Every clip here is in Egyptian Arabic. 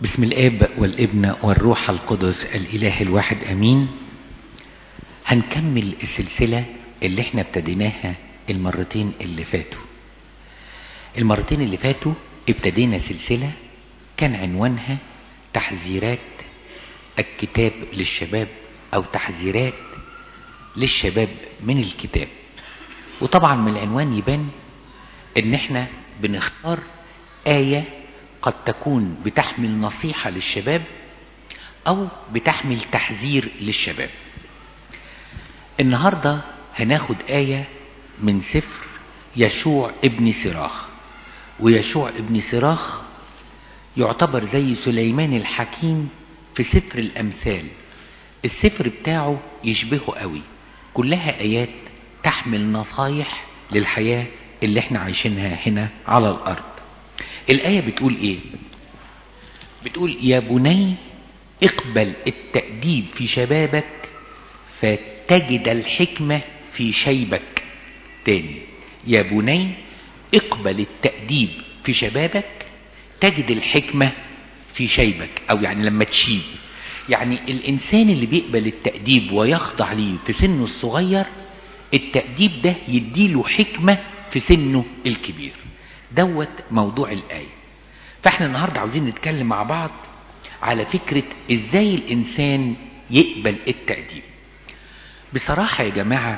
بسم الاب والابن والروح القدس الاله الواحد امين هنكمل السلسلة اللي احنا ابتديناها المرتين اللي فاتوا المرتين اللي فاتوا ابتدينا سلسلة كان عنوانها تحذيرات الكتاب للشباب او تحذيرات للشباب من الكتاب وطبعا من العنوان يبان ان احنا بنختار آية قد تكون بتحمل نصيحة للشباب او بتحمل تحذير للشباب النهاردة هناخد آية من سفر يشوع ابن سراخ ويشوع ابن سراخ يعتبر زي سليمان الحكيم في سفر الأمثال السفر بتاعه يشبهه قوي كلها آيات تحمل نصايح للحياة اللي احنا عايشينها هنا على الأرض الآية بتقول ايه بتقول يا بني اقبل التأديب في شبابك فتجد الحكمة في شيبك تاني يا بني اقبل التأديب في شبابك تجد الحكمة في شيبك او يعني لما تشيب يعني الانسان اللي بيقبل التأديب ويخضع ليه في سنه الصغير التأديب ده يديله حكمة في سنه الكبير دوت موضوع الآية فاحنا النهاردة عاوزين نتكلم مع بعض على فكرة ازاي الانسان يقبل التأديب بصراحة يا جماعة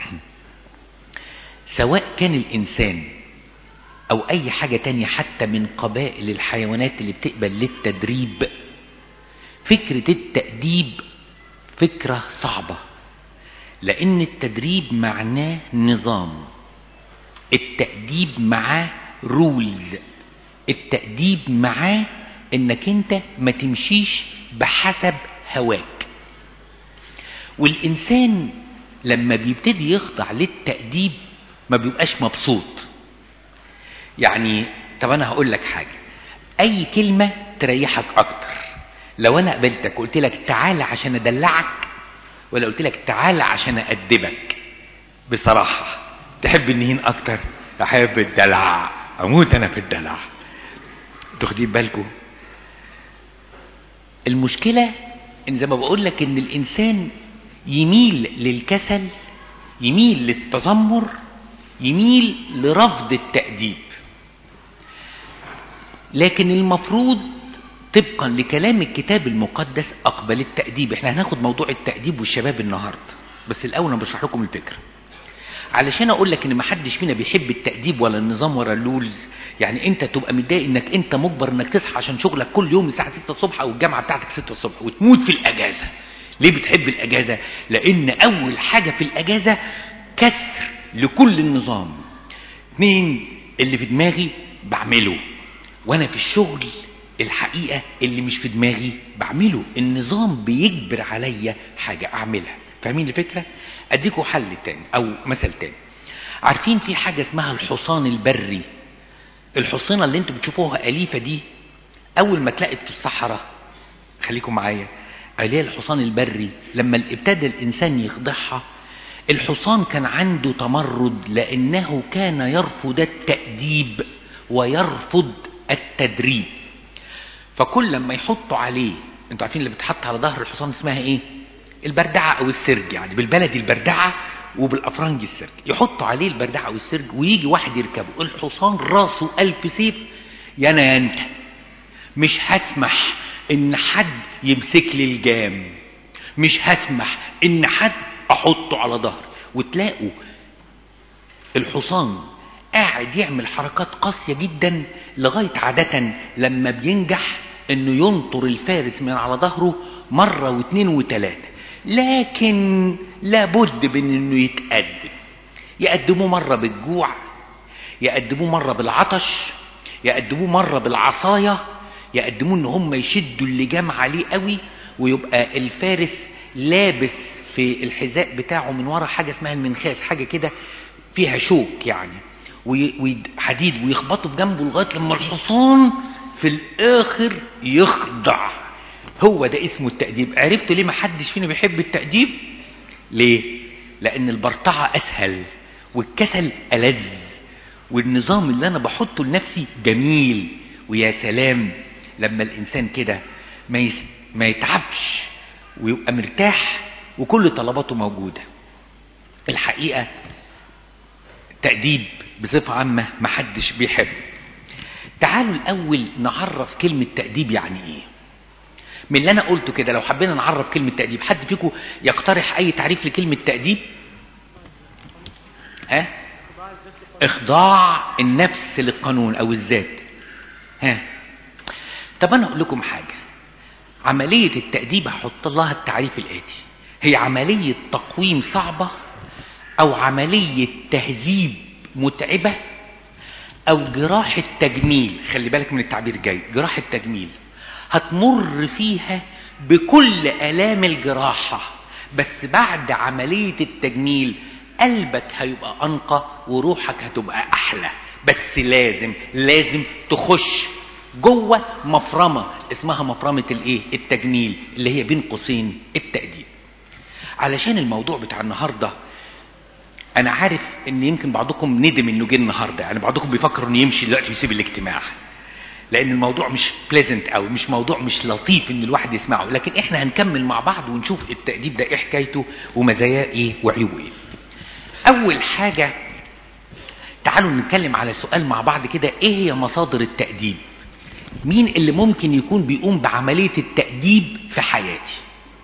سواء كان الانسان او اي حاجة تانية حتى من قبائل الحيوانات اللي بتقبل للتدريب فكرة التأديب فكرة صعبة لان التدريب معناه نظام التأديب معاه رولز التأديب معاه انك انت ما تمشيش بحسب هواك والانسان لما بيبتدي يخضع للتأديب ما بيبقاش مبسوط يعني طب انا هقول لك حاجة اي كلمة تريحك اكتر لو انا قبلتك قلت لك تعالى عشان ادلعك ولا قلت لك تعالى عشان أأدبك بصراحة تحب النهين أكتر أحب الدلع أموت أنا في الدلع تاخدين بالكم المشكلة إن زي ما بقول لك إن الإنسان يميل للكسل يميل للتذمر يميل لرفض التأديب لكن المفروض طبقا لكلام الكتاب المقدس اقبل التأديب احنا هناخد موضوع التأديب والشباب النهاردة بس الاول انا بشرح لكم الفكرة علشان اقول لك ان ما حدش فينا بيحب التأديب ولا النظام ولا اللولز يعني انت تبقى متضايق انك انت مجبر انك تصحى عشان شغلك كل يوم الساعة 6 الصبح او الجامعة بتاعتك 6 الصبح وتموت في الاجازة ليه بتحب الاجازة لان اول حاجة في الاجازة كسر لكل النظام اثنين اللي في دماغي بعمله وانا في الشغل الحقيقة اللي مش في دماغي بعمله النظام بيجبر عليا حاجة اعملها فاهمين الفكرة اديكوا حل تاني او مثل تاني عارفين في حاجة اسمها الحصان البري الحصينة اللي انتوا بتشوفوها أليفة دي اول ما تلاقت في الصحراء خليكم معايا عليها الحصان البري لما ابتدى الانسان يخضعها الحصان كان عنده تمرد لانه كان يرفض التأديب ويرفض التدريب فكل لما يحطوا عليه انتوا عارفين اللي بتحط على ظهر الحصان اسمها ايه البردعة او السرج يعني بالبلدي البردعة وبالافرنجي السرج يحطوا عليه البردعة او السرج ويجي واحد يركبه الحصان راسه الف سيف يا انا يا انت مش هسمح ان حد يمسك لي الجام مش هسمح ان حد احطه على ظهر وتلاقوا الحصان قاعد يعمل حركات قاسية جدا لغاية عادة لما بينجح انه ينطر الفارس من على ظهره مرة واثنين وثلاثة لكن لابد من انه يتقدم يقدموه مرة بالجوع يقدموه مرة بالعطش يقدموه مرة بالعصاية يقدموه ان هم يشدوا اللجام عليه قوي ويبقى الفارس لابس في الحذاء بتاعه من ورا حاجة اسمها المنخاس حاجة كده فيها شوك يعني وحديد ويخبطوا بجنبه لغايه لما الحصان في الاخر يخضع هو ده اسمه التأديب عرفت ليه ما حدش فينا بيحب التأديب ليه لان البرطعة اسهل والكسل ألذ والنظام اللي انا بحطه لنفسي جميل ويا سلام لما الانسان كده ما, يس... ما يتعبش ويبقى مرتاح وكل طلباته موجودة الحقيقة تأديب بصفة عامة محدش بيحب تعالوا الأول نعرف كلمة تأديب يعني إيه من اللي أنا قلته كده لو حبينا نعرف كلمة تأديب حد فيكم يقترح أي تعريف لكلمة تأديب ها إخضاع النفس للقانون أو الذات ها طب أنا أقول لكم حاجة عملية التأديب هحط لها التعريف الآتي هي عملية تقويم صعبة أو عملية تهذيب متعبة أو جراحة تجميل خلي بالك من التعبير جاي جراحة تجميل هتمر فيها بكل آلام الجراحة بس بعد عملية التجميل قلبك هيبقى أنقى وروحك هتبقى أحلى بس لازم لازم تخش جوه مفرمة اسمها مفرمة الايه التجميل اللي هي بين قوسين التأديب علشان الموضوع بتاع النهاردة انا عارف ان يمكن بعضكم ندم انه جه النهاردة يعني بعضكم بيفكر انه يمشي دلوقتي ويسيب الاجتماع لان الموضوع مش بليزنت او مش موضوع مش لطيف ان الواحد يسمعه لكن احنا هنكمل مع بعض ونشوف التأديب ده ايه حكايته ومزاياه ايه وعيوبه ايه اول حاجة تعالوا نتكلم على سؤال مع بعض كده ايه هي مصادر التأديب مين اللي ممكن يكون بيقوم بعملية التأديب في حياتي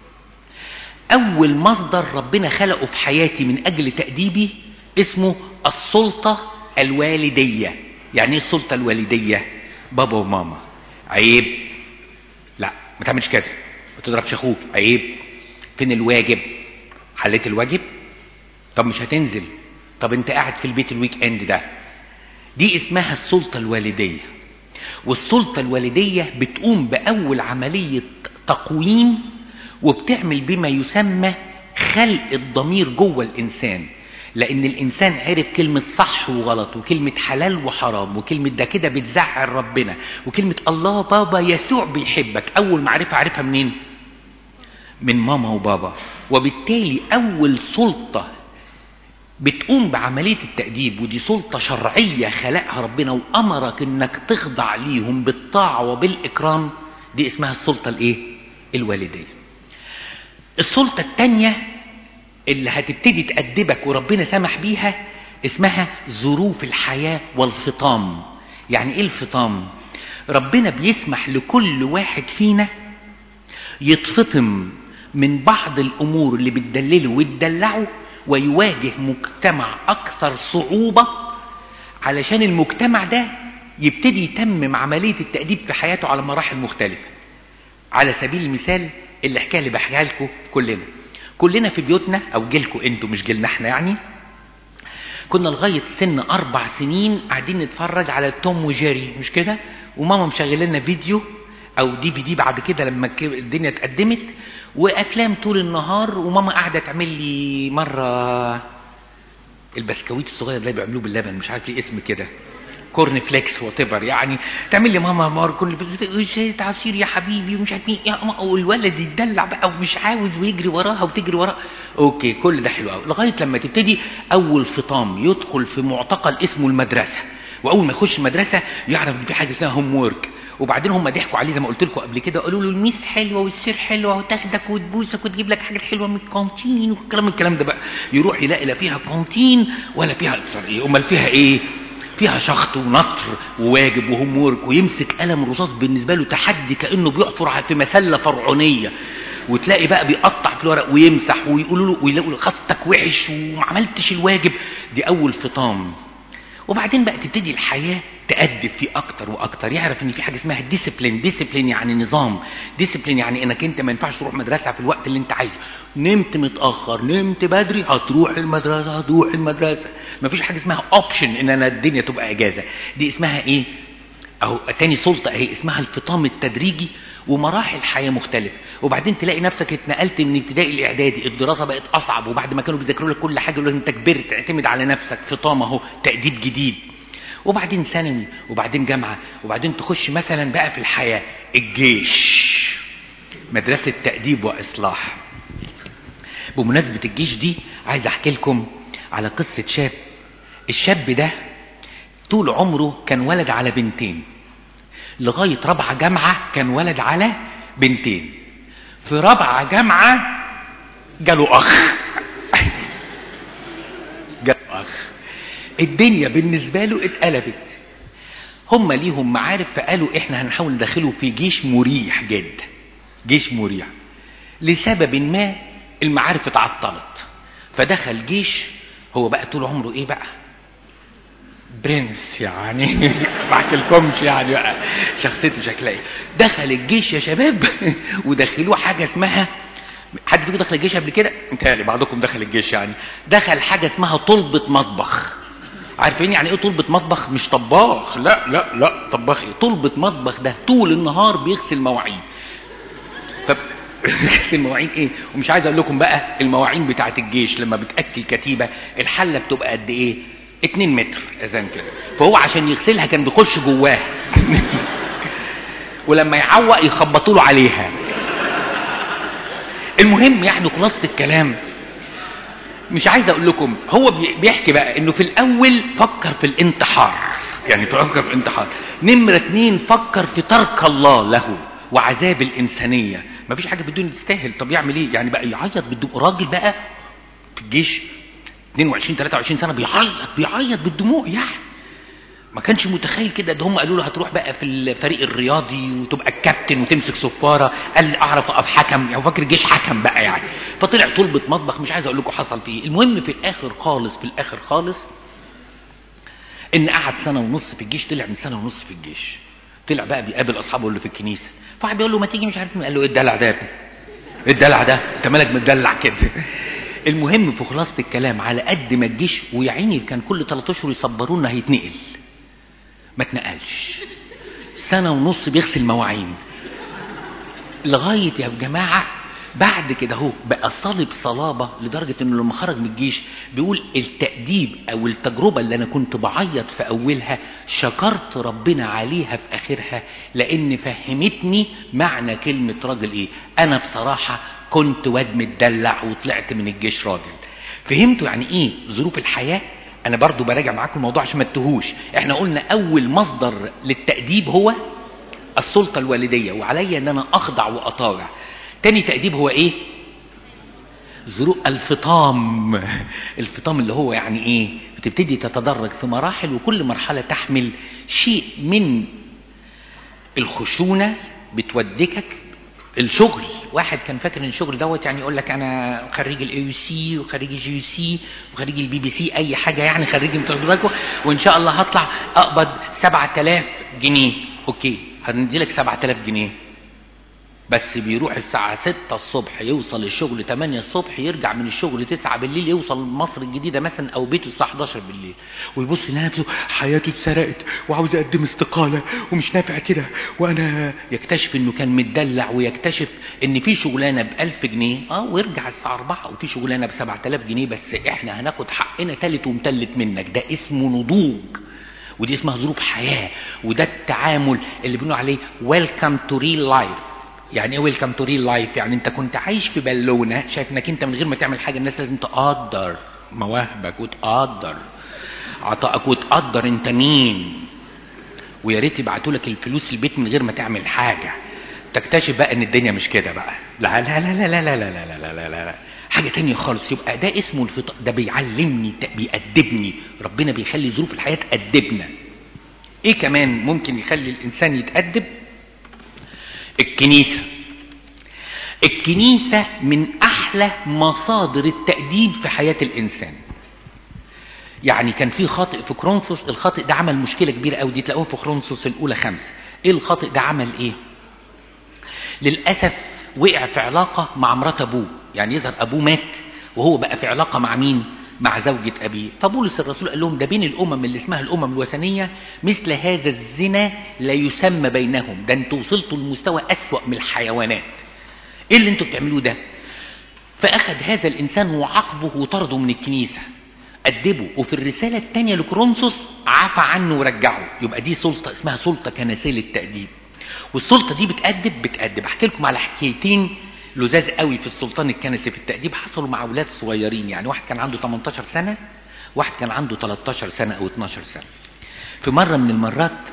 أول مصدر ربنا خلقه في حياتي من أجل تأديبي اسمه السلطة الوالدية يعني ايه السلطة الوالدية بابا وماما عيب لا ما تعملش كده ما تضربش اخوك عيب فين الواجب حليت الواجب طب مش هتنزل طب انت قاعد في البيت الويك اند ده دي اسمها السلطة الوالدية والسلطة الوالدية بتقوم بأول عملية تقويم وبتعمل بما يسمى خلق الضمير جوه الإنسان لأن الإنسان عرف كلمة صح وغلط وكلمة حلال وحرام وكلمة ده كده بتزعل ربنا وكلمة الله بابا يسوع بيحبك أول معرفة عارفها منين؟ من ماما وبابا وبالتالي أول سلطة بتقوم بعملية التأديب ودي سلطة شرعية خلقها ربنا وأمرك إنك تخضع ليهم بالطاعة وبالإكرام دي اسمها السلطة الإيه؟ الوالدية. السلطة التانية اللي هتبتدي تأدبك وربنا سمح بيها اسمها ظروف الحياة والفطام. يعني إيه الفطام؟ ربنا بيسمح لكل واحد فينا يتفطم من بعض الأمور اللي بتدلله وتدلعه ويواجه مجتمع أكثر صعوبة علشان المجتمع ده يبتدي يتمم عملية التأديب في حياته على مراحل مختلفة على سبيل المثال الحكاية اللي بحكيها لكم كلنا كلنا في بيوتنا أو جيلكم أنتوا مش جيلنا احنا يعني كنا لغاية سن أربع سنين قاعدين نتفرج على توم وجيري مش كده وماما مشغله لنا فيديو او دي في دي بعد كده لما الدنيا اتقدمت وافلام طول النهار وماما قاعده تعمل لي مره البسكويت الصغير اللي بيعملوه باللبن مش عارف ليه اسم كده كورن فليكس وات يعني تعمل لي ماما مار كل شيء عصير يا حبيبي ومش عارف ايه والولد يتدلع بقى ومش عاوز ويجري وراها وتجري وراها اوكي كل ده حلو قوي لغايه لما تبتدي اول فطام يدخل في معتقل اسمه المدرسه واول ما يخش المدرسه يعرف ان في حاجه اسمها هوم وورك وبعدين هم ضحكوا عليه زي ما قلت لكم قبل كده قالوا له الميس حلوه والسير حلوه وتاخدك وتبوسك وتجيب لك حاجات حلوه من الكانتين والكلام الكلام ده بقى يروح يلاقي لا فيها كانتين ولا فيها ايه امال فيها ايه فيها شخط ونطر وواجب وهوم وورك ويمسك قلم الرصاص بالنسبه له تحدي كانه بيحفر في مسله فرعونيه وتلاقي بقى بيقطع في الورق ويمسح ويقولوا له ويلاقوا له خطك وحش وما عملتش الواجب دي اول فطام وبعدين بقى تبتدي الحياة تأدب فيه أكتر وأكتر يعرف إن في حاجة اسمها ديسيبلين ديسيبلين يعني نظام ديسيبلين يعني إنك أنت ما ينفعش تروح مدرسة في الوقت اللي أنت عايزه نمت متأخر نمت بدري هتروح المدرسة هتروح المدرسة ما فيش حاجة اسمها أوبشن إن أنا الدنيا تبقى إجازة دي اسمها إيه أهو تاني سلطة أهي اسمها الفطام التدريجي ومراحل حياة مختلفة وبعدين تلاقي نفسك اتنقلت من ابتدائي الاعدادي الدراسة بقت اصعب وبعد ما كانوا بيذاكروا لك كل حاجة يقولوا انت كبرت اعتمد على نفسك فطام اهو تأديب جديد وبعدين ثانوي وبعدين جامعة وبعدين تخش مثلا بقى في الحياة الجيش مدرسة تأديب وإصلاح بمناسبة الجيش دي عايز أحكي لكم على قصة شاب الشاب ده طول عمره كان ولد على بنتين لغاية رابعة جامعة كان ولد على بنتين في رابعة جامعة جاله أخ جاله أخ الدنيا بالنسبة له اتقلبت هم ليهم معارف فقالوا احنا هنحاول ندخله في جيش مريح جدا جيش مريح لسبب ما المعارف اتعطلت فدخل جيش هو بقى طول عمره ايه بقى برنس يعني ما احكيلكمش يعني بقى شخصيته شكلها ايه دخل الجيش يا شباب ودخلوه حاجه اسمها حد فيكم دخل الجيش قبل كده متهيألي بعضكم دخل الجيش يعني دخل حاجه اسمها طلبه مطبخ عارفين يعني ايه طلبة مطبخ مش طباخ لا لا لا طباخ ايه طلبة مطبخ ده طول النهار بيغسل مواعين طب بيغسل مواعين ايه ومش عايز اقول لكم بقى المواعين بتاعت الجيش لما بتاكل كتيبه الحله بتبقى قد ايه 2 متر اذان كده فهو عشان يغسلها كان بيخش جواها ولما يعوق يخبطوا له عليها المهم يعني خلاصه الكلام مش عايز اقول لكم هو بيحكي بقى انه في الاول فكر في الانتحار يعني فكر في الانتحار نمرة اتنين فكر في ترك الله له وعذاب الانسانية مفيش حاجة في الدنيا تستاهل طب يعمل ايه يعني بقى يعيط بالدموع راجل بقى في الجيش 22 23 سنة بيعيط بيعيط بالدموع يعني ما كانش متخيل كده ده هم قالوا له هتروح بقى في الفريق الرياضي وتبقى الكابتن وتمسك صفاره قال اعرف اقف حكم يعني فاكر الجيش حكم بقى يعني فطلع طلبه مطبخ مش عايز اقول لكم حصل فيه المهم في الاخر خالص في الاخر خالص ان قعد سنه ونص في الجيش طلع من سنه ونص في الجيش طلع بقى بيقابل اصحابه اللي في الكنيسه فواحد بيقول له ما تيجي مش عارف مين قال له ايه الدلع ده يا ابني ايه الدلع ده انت مالك متدلع كده المهم في خلاصه الكلام على قد ما الجيش ويا عيني كان كل 3 اشهر يصبرونا هيتنقل ما اتنقلش سنة ونص بيغسل مواعين لغاية يا جماعة بعد كده هو بقى صلب صلابة لدرجة انه لما خرج من الجيش بيقول التأديب او التجربة اللي انا كنت بعيط في اولها شكرت ربنا عليها في اخرها لان فهمتني معنى كلمة راجل ايه انا بصراحة كنت واد متدلع وطلعت من الجيش راجل فهمتوا يعني ايه ظروف الحياة انا برضو براجع معاكم الموضوع عشان ما تتهوش احنا قلنا اول مصدر للتأديب هو السلطة الوالدية وعليا ان انا اخضع واطاوع تاني تأديب هو ايه ظروف الفطام الفطام اللي هو يعني ايه بتبتدي تتدرج في مراحل وكل مرحلة تحمل شيء من الخشونة بتودكك الشغل واحد كان فاكر ان الشغل دوت يعني يقول لك انا خريج الاي يو سي وخريج الجي يو سي وخريج البي بي سي اي حاجه يعني خريج بالكم وان شاء الله هطلع اقبض 7000 جنيه اوكي هندي لك 7000 جنيه بس بيروح الساعة 6 الصبح يوصل الشغل 8 الصبح يرجع من الشغل 9 بالليل يوصل مصر الجديدة مثلا أو بيته الساعة 11 بالليل ويبص لنفسه حياته اتسرقت وعاوز أقدم استقالة ومش نافع كده وأنا يكتشف إنه كان متدلع ويكتشف إن في شغلانة ب 1000 جنيه أه ويرجع الساعة 4 وفي شغلانة ب 7000 جنيه بس إحنا هناخد حقنا تالت ومتلت منك ده اسمه نضوج ودي اسمها ظروف حياة وده التعامل اللي بنقول عليه ويلكم تو ريل لايف يعني ايه ويلكم تو ريل لايف يعني انت كنت عايش في بالونه شايف انك انت من غير ما تعمل حاجه الناس لازم تقدر مواهبك وتقدر عطائك وتقدر انت مين ويا ريت يبعتوا لك الفلوس البيت من غير ما تعمل حاجه تكتشف بقى ان الدنيا مش كده بقى لا لا لا لا لا لا لا لا لا لا لا لا حاجة تانية خالص يبقى ده اسمه الفطاء ده بيعلمني بيأدبني ربنا بيخلي ظروف الحياة تأدبنا ايه كمان ممكن يخلي الانسان يتأدب الكنيسة الكنيسة من أحلى مصادر التأديب في حياة الإنسان يعني كان في خاطئ في كرونسوس الخاطئ ده عمل مشكلة كبيرة قوي دي تلاقوها في كرونسوس الأولى خمسة إيه الخاطئ ده عمل إيه للأسف وقع في علاقة مع مرات أبوه يعني يظهر أبوه مات وهو بقى في علاقة مع مين مع زوجة أبيه فبولس الرسول قال لهم ده بين الأمم اللي اسمها الأمم الوثنية مثل هذا الزنا لا يسمى بينهم ده انتوا وصلتوا لمستوى أسوأ من الحيوانات ايه اللي انتوا بتعملوه ده فأخذ هذا الإنسان وعاقبه وطرده من الكنيسة أدبه وفي الرسالة الثانية لكرونسوس عفى عنه ورجعه يبقى دي سلطة اسمها سلطة كنسية للتأديب والسلطة دي بتأدب بتأدب احكي لكم على حكايتين لزاز قوي في السلطان الكنسي في التأديب حصلوا مع أولاد صغيرين يعني واحد كان عنده 18 سنة واحد كان عنده 13 سنة أو 12 سنة في مرة من المرات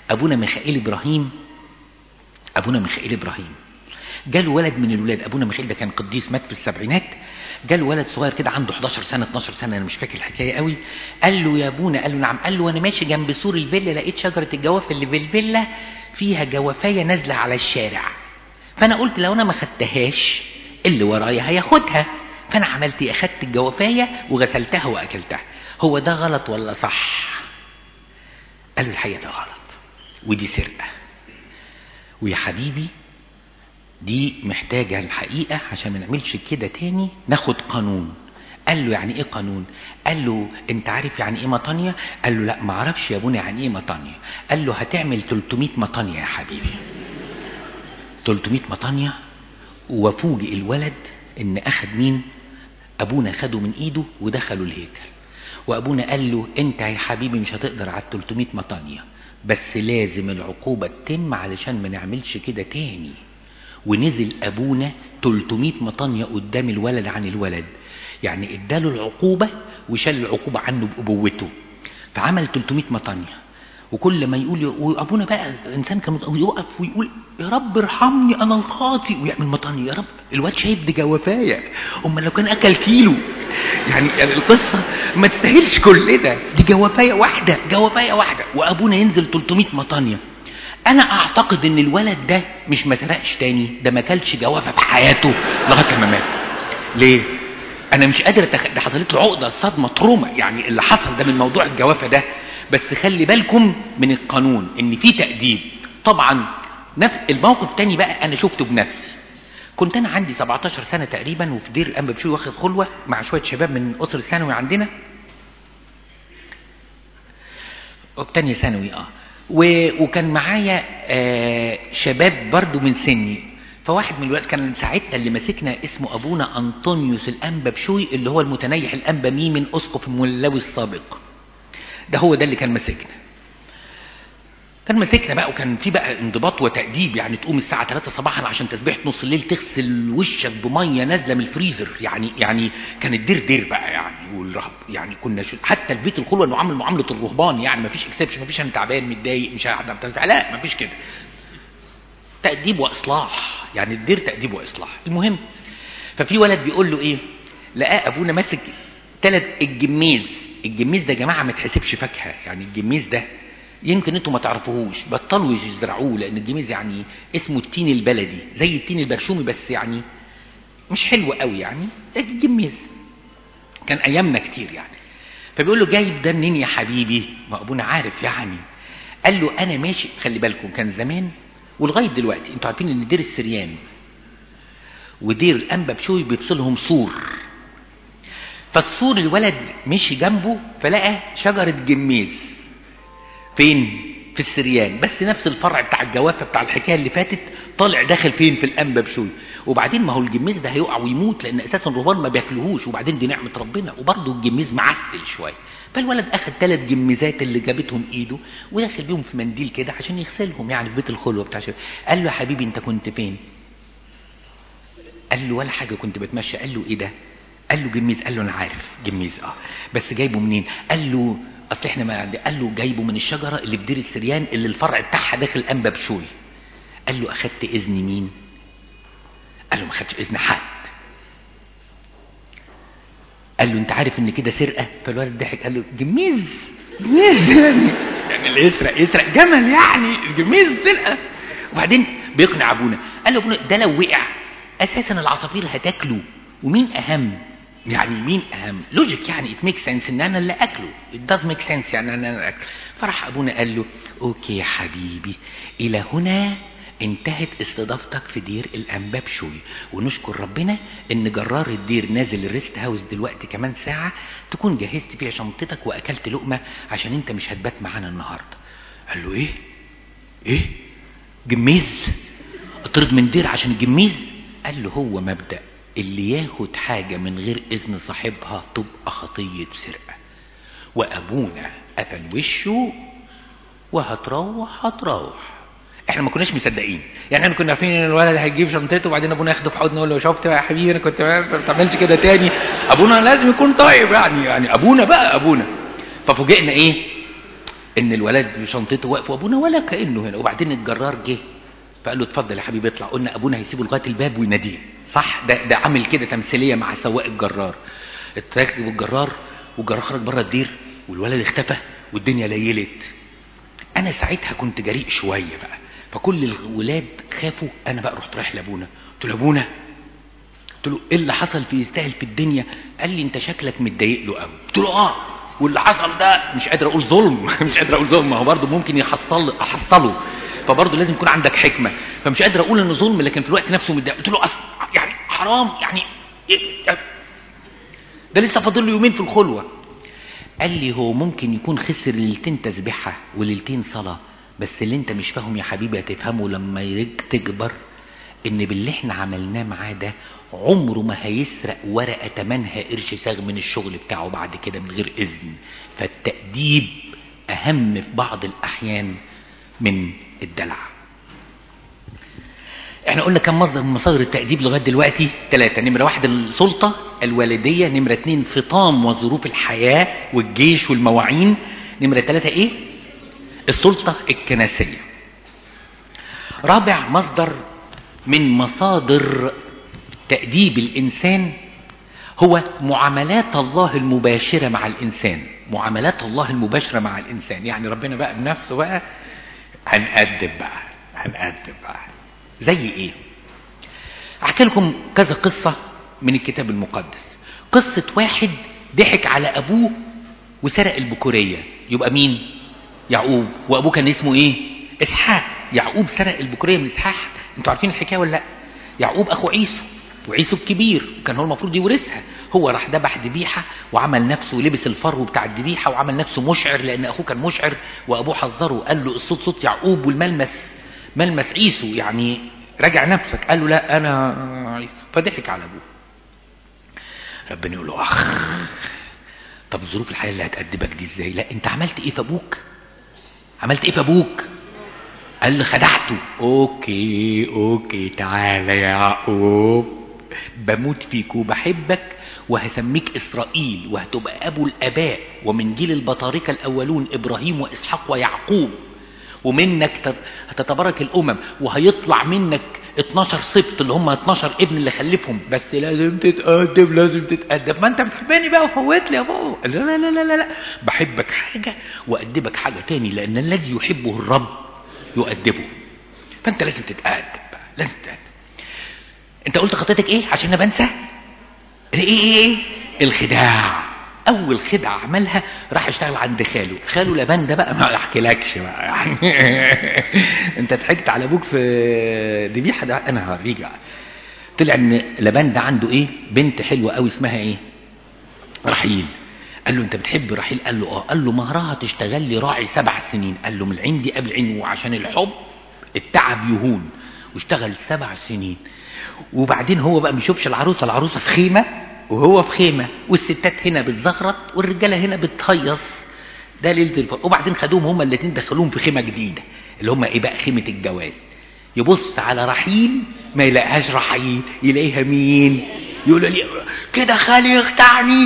ابونا ميخائيل ابراهيم ابونا ميخائيل ابراهيم جاله ولد من الولاد ابونا ميخائيل ده كان قديس مات في السبعينات جاله ولد صغير كده عنده 11 سنه 12 سنه انا مش فاكر الحكايه قوي قال له يا ابونا قال له نعم قال له وانا ماشي جنب سور الفيلا لقيت شجره الجواف اللي في الفيلا فيها جوافايه نازله على الشارع فانا قلت لو انا ما خدتهاش اللي ورايا هياخدها فانا عملت ايه اخدت الجوافايه وغسلتها واكلتها هو ده غلط ولا صح قال له الحقيقه ده غلط ودي سرقه ويا حبيبي دي محتاجة الحقيقة عشان ما نعملش كده تاني ناخد قانون قال له يعني ايه قانون قال له انت عارف يعني ايه مطانية قال له لا ما اعرفش يا ابونا يعني ايه مطانية قال له هتعمل 300 مطانية يا حبيبي 300 مطانية وفوجئ الولد ان اخد مين ابونا خده من ايده ودخلوا الهيكل وابونا قال له انت يا حبيبي مش هتقدر على 300 مطانية بس لازم العقوبة تتم علشان ما نعملش كده تاني ونزل ابونا 300 مطانية قدام الولد عن الولد يعني اداله العقوبة وشال العقوبة عنه بأبوته فعمل 300 مطانية وكل ما يقول وابونا بقى انسان كان يقف ويقول يا رب ارحمني انا الخاطئ ويعمل مطانية يا رب الواد شايف دي جوافايه امال لو كان اكل كيلو يعني, يعني القصه ما تستاهلش كل ده دي جوافايه واحده جوافايه واحده وابونا ينزل 300 مطانيه انا اعتقد ان الولد ده مش ما سرقش تاني ده ما كلش جوافه في حياته لغايه لما مات ليه انا مش قادر أتخ... ده حصلت له عقده صدمه تروما يعني اللي حصل ده من موضوع الجوافه ده بس خلي بالكم من القانون ان في تاديب طبعا نفس الموقف تاني بقى انا شفته بنفسي كنت انا عندي 17 سنه تقريبا وفي دير الانبا بشوي واخد خلوه مع شويه شباب من اسر الثانوي عندنا في تانية ثانوي اه و... وكان معايا آه شباب برضو من سني فواحد من الوقت كان ساعتها اللي ماسكنا اسمه ابونا انطونيوس الانبا بشوي اللي هو المتنيح الانبا ميمن اسقف الملاوي السابق ده هو ده اللي كان ماسكنا كان ماسكنا بقى وكان في بقى انضباط وتأديب يعني تقوم الساعة 3 صباحا عشان تسبيحة نص الليل تغسل وشك بمية نازلة من الفريزر يعني يعني كان الدير دير بقى يعني والرهب يعني كنا شو حتى البيت الخلوة انه عامل معاملة الرهبان يعني ما فيش اكسبشن ما فيش انا تعبان متضايق مش قاعد بتسبح لا ما فيش كده تأديب وإصلاح يعني الدير تأديب وإصلاح المهم ففي ولد بيقول له ايه لقاه ابونا ماسك ثلاث الجميز الجميز ده يا جماعة ما تحسبش فاكهة يعني الجميز ده يمكن انتوا ما تعرفوهوش بطلوا يزرعوه لان الجميز يعني اسمه التين البلدي زي التين البرشومي بس يعني مش حلو قوي يعني ده الجميز كان ايامنا كتير يعني فبيقول له جايب ده منين يا حبيبي ما ابونا عارف يعني قال له انا ماشي خلي بالكم كان زمان ولغايه دلوقتي انتوا عارفين ان دير السريان ودير الانبا بشوي بيفصلهم سور فالسور الولد مشي جنبه فلقى شجره جميز فين في السريان بس نفس الفرع بتاع الجوافة بتاع الحكاية اللي فاتت طالع داخل فين في الأنبا بشوي وبعدين ما هو الجميز ده هيقع ويموت لأن أساسا الرهبان ما بياكلوهوش وبعدين دي نعمة ربنا وبرضه الجميز معسل شوية فالولد أخد ثلاث جميزات اللي جابتهم إيده ودخل بيهم في منديل كده عشان يغسلهم يعني في بيت الخلوة بتاع شوية قال له يا حبيبي أنت كنت فين قال له ولا حاجة كنت بتمشى قال له إيه ده قال له جميز قال له أنا عارف جميز أه بس جايبه منين قال له اصل احنا ما عندي قال له جايبه من الشجره اللي في دير السريان اللي الفرع بتاعها داخل انبا بشوي قال له اخدت اذن مين قال له ما خدتش اذن حد قال له انت عارف ان كده سرقه فالولد ضحك قال له جميز جميز يعني يعني اللي يسرق يسرق جمل يعني الجميز سرقه وبعدين بيقنع ابونا قال له ابونا ده لو وقع اساسا العصافير هتاكله ومين اهم يعني مين اهم لوجيك يعني ات ميك سنس ان انا اللي اكله ات داز ميك سنس يعني انا اللي اكله فراح ابونا قال له اوكي يا حبيبي الى هنا انتهت استضافتك في دير الانبا بشوي ونشكر ربنا ان جرار الدير نازل الريست هاوس دلوقتي كمان ساعه تكون جهزت فيها شنطتك واكلت لقمه عشان انت مش هتبات معانا النهارده قال له ايه ايه جميز اطرد من دير عشان الجميز قال له هو مبدأ اللي ياخد حاجة من غير إذن صاحبها تبقى خطية سرقة وأبونا قفل وشه وهتروح هتروح احنا ما كناش مصدقين يعني احنا كنا عارفين ان الولد هيجيب شنطته وبعدين ابونا ياخده في حضنه يقول له شفت يا حبيبي انا كنت ما بتعملش كده تاني ابونا لازم يكون طيب يعني يعني ابونا بقى ابونا ففوجئنا ايه ان الولد بشنطته واقف وابونا ولا كانه هنا وبعدين الجرار جه فقال له اتفضل يا حبيبي اطلع قلنا ابونا هيسيبه لغايه الباب ويناديه صح ده ده عامل كده تمثيليه مع سواق الجرار اتركب الجرار والجرار خرج بره الدير والولد اختفى والدنيا ليلت انا ساعتها كنت جريء شويه بقى فكل الولاد خافوا انا بقى رحت رايح لابونا قلت له ابونا قلت له ايه اللي حصل في يستاهل في الدنيا قال لي انت شكلك متضايق له قوي قلت له اه واللي حصل ده مش قادر اقول ظلم مش قادر اقول ظلم ما هو برضه ممكن يحصل احصله فبرضه لازم يكون عندك حكمه فمش قادر اقول انه ظلم لكن في الوقت نفسه متضايق قلت له أصل يعني حرام يعني ده لسه فاضل له يومين في الخلوه قال لي هو ممكن يكون خسر ليلتين تسبيحه وليلتين صلاه بس اللي انت مش فاهم يا حبيبي هتفهمه لما يرج تكبر ان باللي احنا عملناه معاه ده عمره ما هيسرق ورقه تمنها قرش ساغ من الشغل بتاعه بعد كده من غير اذن فالتاديب اهم في بعض الاحيان من الدلع احنا قلنا كم مصدر من مصادر التأديب لغاية دلوقتي ثلاثة نمرة واحد السلطة الوالدية نمرة اتنين فطام وظروف الحياة والجيش والمواعين نمرة ثلاثة ايه السلطة الكنسية رابع مصدر من مصادر تأديب الإنسان هو معاملات الله المباشرة مع الإنسان معاملات الله المباشرة مع الإنسان يعني ربنا بقى بنفسه بقى هنأدب بقى هنأدب بقى زي ايه احكي لكم كذا قصة من الكتاب المقدس قصة واحد ضحك على ابوه وسرق البكورية يبقى مين يعقوب وابوه كان اسمه ايه اسحاق يعقوب سرق البكورية من اسحاق انتوا عارفين الحكاية ولا لا يعقوب اخو عيسو وعيسو الكبير كان هو المفروض يورثها هو راح ذبح ذبيحه وعمل نفسه لبس الفرو بتاع الذبيحه وعمل نفسه مشعر لان اخوه كان مشعر وابوه حذره قال له الصوت صوت يعقوب والملمس ملمس عيسو يعني راجع نفسك قال له لا انا عيسو فضحك على ابوه ربنا يقول له اخ طب ظروف الحياه اللي هتأدبك دي ازاي لا انت عملت ايه في ابوك عملت ايه في ابوك قال له خدعته اوكي اوكي تعالى يا يعقوب بموت فيك وبحبك وهسميك اسرائيل وهتبقى ابو الاباء ومن جيل البطاركه الاولون ابراهيم واسحاق ويعقوب ومنك هتتبارك الامم وهيطلع منك 12 سبط اللي هم 12 ابن اللي خلفهم بس لازم تتقدم لازم تتقدم ما انت بتحبني بقى وفوت لي يا بابا لا لا لا لا لا بحبك حاجه وادبك حاجه تاني لان الذي يحبه الرب يؤدبه فانت لازم تتأدب لازم تتأدب انت قلت خطتك ايه عشان انا بنسى ايه ايه ايه الخداع اول خدعه عملها راح اشتغل عند خاله خاله لبان ده بقى ما احكيلكش بقى يعني انت ضحكت على ابوك في ذبيحه ده انا هوريك بقى طلع ان لبان ده عنده ايه بنت حلوه قوي اسمها ايه رحيل قال له انت بتحب رحيل قال له اه قال له مهرها تشتغل لي راعي سبع سنين قال له من العين دي قبل عين وعشان الحب التعب يهون واشتغل سبع سنين وبعدين هو بقى ما يشوفش العروسه العروسه في خيمه وهو في خيمه والستات هنا بتزغرط والرجاله هنا بتهيص ده ليله الفرح وبعدين خدوهم هما الاثنين دخلوهم في خيمه جديده اللي هما ايه بقى خيمه الجواز يبص على رحيل ما يلاقيهاش رحيل يلاقيها مين يقول لي كده خالي يخدعني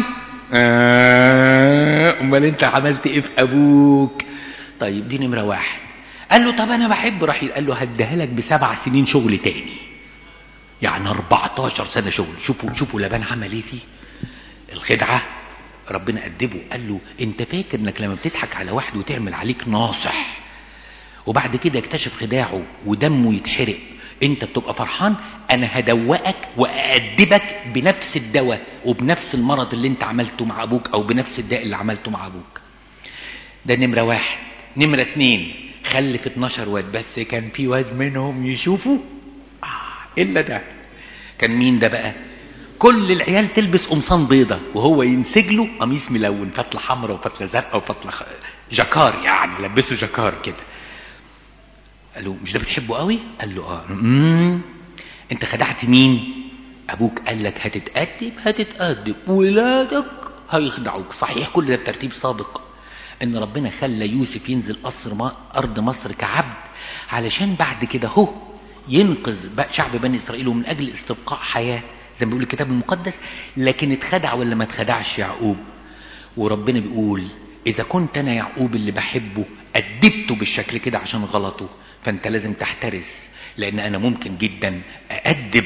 امال انت عملت ايه في ابوك طيب دي نمره واحد قال له طب انا بحب رحيل قال له هديها لك بسبع سنين شغل تاني يعني 14 سنه شغل شوفوا شوفوا لبان عمل ايه فيه الخدعه ربنا أدبه قال له انت فاكر انك لما بتضحك على واحد وتعمل عليك ناصح وبعد كده يكتشف خداعه ودمه يتحرق انت بتبقى فرحان انا هدوقك وأأدبك بنفس الدواء وبنفس المرض اللي انت عملته مع ابوك او بنفس الداء اللي عملته مع ابوك ده نمرة واحد نمرة اتنين خلف 12 واد بس كان في واد منهم يشوفه آه الا ده كان مين ده بقى كل العيال تلبس قمصان بيضة وهو ينسج له قميص ملون فتلة حمراء وفتلة زرقاء وفتلة خ... جاكار يعني لبسه جاكار كده قال له مش ده بتحبه قوي قال له اه امم انت خدعت مين ابوك قال لك هتتأدب هتتأدب ولادك هيخدعوك صحيح كل ده بترتيب سابق ان ربنا خلى يوسف ينزل قصر ما ارض مصر كعبد علشان بعد كده هو ينقذ شعب بني اسرائيل ومن اجل استبقاء حياه زي ما بيقول الكتاب المقدس لكن اتخدع ولا ما اتخدعش يعقوب وربنا بيقول اذا كنت انا يعقوب اللي بحبه أدبته بالشكل كده عشان غلطه فأنت لازم تحترس لأن أنا ممكن جدا أأدب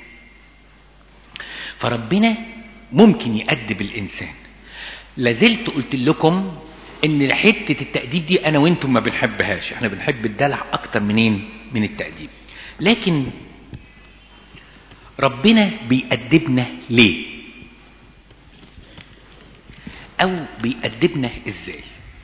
فربنا ممكن يأدب الإنسان لازلت قلت لكم ان حته التأديب دي انا وانتم ما بنحبهاش احنا بنحب الدلع اكتر منين من التأديب لكن ربنا بيأدبنا ليه او بيأدبنا ازاي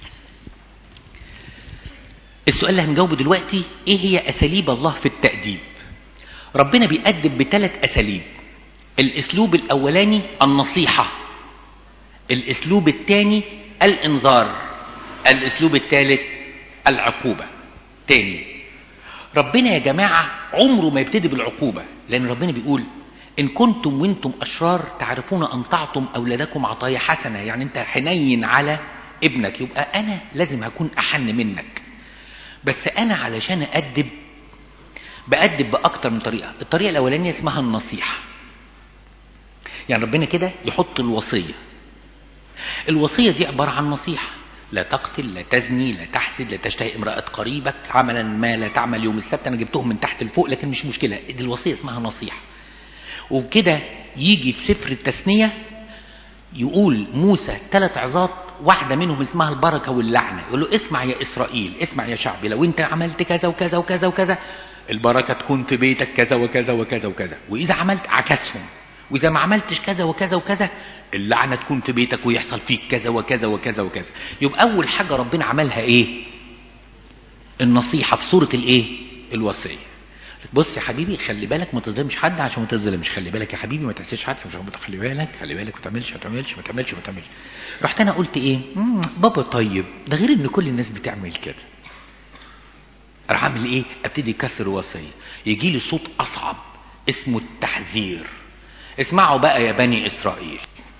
السؤال اللي هنجاوبه دلوقتي ايه هي اساليب الله في التأديب ربنا بيأدب بثلاث اساليب الاسلوب الاولاني النصيحة الاسلوب الثاني الانذار الاسلوب الثالث العقوبة تاني ربنا يا جماعة عمره ما يبتدي بالعقوبة لان ربنا بيقول ان كنتم وانتم اشرار تعرفون ان تعطم اولادكم عطايا حسنة يعني انت حنين على ابنك يبقى انا لازم هكون احن منك بس انا علشان اادب بأدب بأكتر من طريقة الطريقة الأولانية اسمها النصيحة يعني ربنا كده يحط الوصية الوصية دي عبارة عن نصيحة لا تقتل لا تزني لا تحسد لا تشتهي امرأة قريبك عملا ما لا تعمل يوم السبت أنا جبتهم من تحت لفوق لكن مش مشكلة دي الوصية اسمها نصيحة وبكده يجي في سفر التثنية يقول موسى ثلاث عظات واحدة منهم اسمها البركة واللعنة يقول له اسمع يا إسرائيل اسمع يا شعبي لو انت عملت كذا وكذا وكذا وكذا البركة تكون في بيتك كذا وكذا وكذا وكذا وإذا عملت عكسهم وإذا ما عملتش كذا وكذا وكذا اللعنة تكون في بيتك ويحصل فيك كذا وكذا وكذا وكذا يبقى أول حاجة ربنا عملها إيه النصيحة في صورة الإيه الوصية بص يا حبيبي خلي بالك ما تظلمش حد عشان ما تظلمش خلي بالك يا حبيبي ما تحسش حد عشان ما خلي بالك خلي بالك ما تعملش ما تعملش ما تعملش ما تعملش رحت انا قلت ايه مم بابا طيب ده غير ان كل الناس بتعمل كده راح اعمل ايه ابتدي اكسر وصيه يجي لي صوت اصعب اسمه التحذير اسمعوا بقى يا بني اسرائيل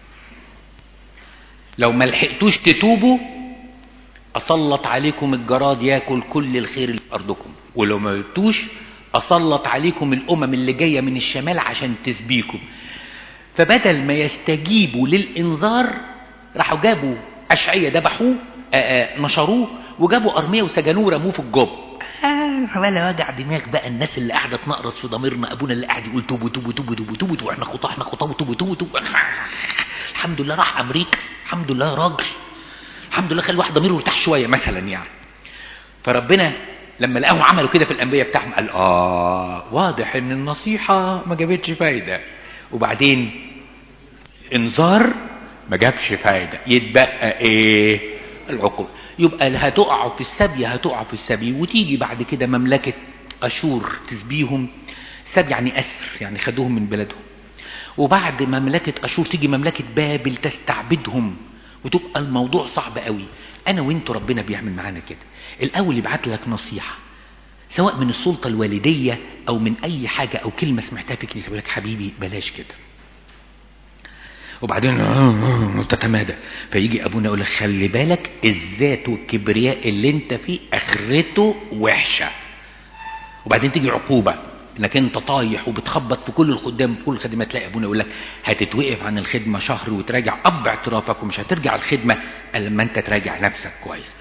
لو ما لحقتوش تتوبوا اسلط عليكم الجراد ياكل كل الخير اللي في ارضكم ولو ما جبتوش اسلط عليكم الامم اللي جايه من الشمال عشان تسبيكم فبدل ما يستجيبوا للانذار راحوا جابوا اشعية ذبحوه نشروه وجابوا ارميه وسجنوه ورموه في الجب آه ولا وجع دماغ بقى الناس اللي قاعده تنقرص في ضميرنا ابونا اللي قاعد يقول توبوا توبوا توبوا توبوا توبوا واحنا خطاه احنا خطاه توبوا توبوا توبوا الحمد لله راح امريكا الحمد لله راجل الحمد لله خلي الواحد ضميره يرتاح شويه مثلا يعني فربنا لما لقاهم عملوا كده في الانبياء بتاعهم قال اه واضح ان النصيحه ما جابتش فايده وبعدين انذار ما جابش فايده يتبقى ايه العقوبه يبقى هتقعوا في السبي هتقعوا في السبي وتيجي بعد كده مملكه اشور تسبيهم سبي يعني اسر يعني خدوهم من بلدهم وبعد مملكه اشور تيجي مملكه بابل تستعبدهم وتبقى الموضوع صعب قوي انا وانتوا ربنا بيعمل معانا كده الاول يبعت لك نصيحه سواء من السلطه الوالديه او من اي حاجه او كلمه سمعتها في كنيسه يقول لك حبيبي بلاش كده وبعدين تتمادى فيجي ابونا يقول لك خلي بالك الذات والكبرياء اللي انت فيه اخرته وحشه وبعدين تيجي عقوبه انك انت طايح وبتخبط في كل الخدام في كل الخدمه تلاقي ابونا يقول لك هتتوقف عن الخدمه شهر وتراجع اب اعترافك ومش هترجع الخدمه الا لما انت تراجع نفسك كويس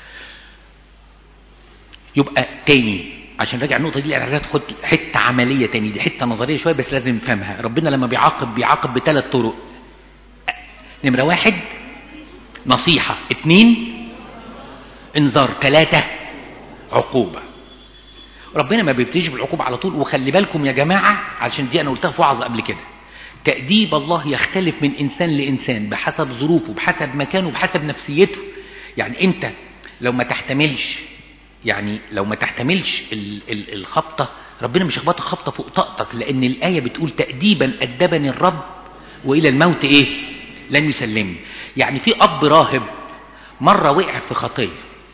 يبقى تاني عشان راجع النقطه دي انا هاخد حته عمليه تاني دي حته نظريه شويه بس لازم نفهمها ربنا لما بيعاقب بيعاقب بثلاث طرق نمره واحد نصيحه اتنين انذار ثلاثه عقوبه ربنا ما بيبتديش بالعقوبة على طول وخلي بالكم يا جماعة علشان دي أنا قلتها في وعظ قبل كده تأديب الله يختلف من إنسان لإنسان بحسب ظروفه بحسب مكانه بحسب نفسيته يعني أنت لو ما تحتملش يعني لو ما تحتملش ال ال الخبطة ربنا مش يخبطك خبطة فوق طاقتك لأن الآية بتقول تأديبا أدبني الرب وإلى الموت إيه لن يسلمني يعني في أب راهب مرة وقع في خطيه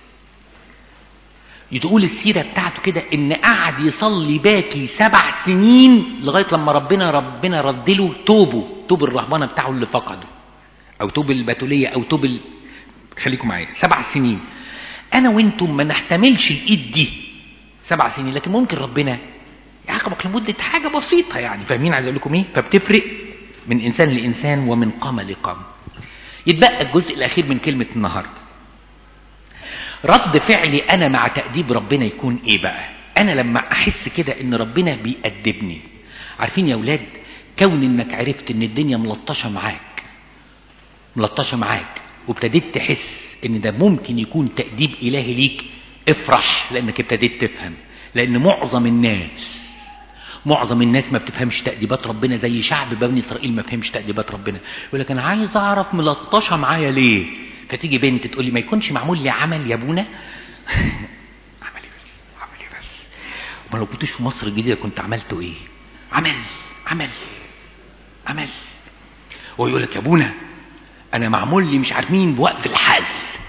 تقول السيرة بتاعته كده ان قعد يصلي باكي سبع سنين لغاية لما ربنا ربنا ردله توبه توب الرهبانة بتاعه اللي فقده او توب البتولية او توب ال... خليكم معايا سبع سنين انا وانتم ما نحتملش الايد دي سبع سنين لكن ممكن ربنا يعاقبك لمدة حاجة بسيطة يعني فاهمين عايز اقول لكم ايه فبتفرق من انسان لانسان ومن قامة لقامة يتبقى الجزء الاخير من كلمة النهارده رد فعلي انا مع تأديب ربنا يكون ايه بقى انا لما احس كده ان ربنا بيأدبني عارفين يا ولاد كون انك عرفت ان الدنيا ملطشة معاك ملطشة معاك وابتديت تحس ان ده ممكن يكون تأديب الهي ليك افرح لانك ابتديت تفهم لان معظم الناس معظم الناس ما بتفهمش تأديبات ربنا زي شعب بني اسرائيل ما فهمش تأديبات ربنا يقول لك انا عايز اعرف ملطشه معايا ليه فتيجي بنت تقول لي ما يكونش معمول لي عمل يا ابونا عملي بس عملي بس وما لو كنتش في مصر الجديده كنت عملته ايه عمل عمل عمل ويقول لك يا ابونا انا معمول لي مش عارف مين بوقف الحال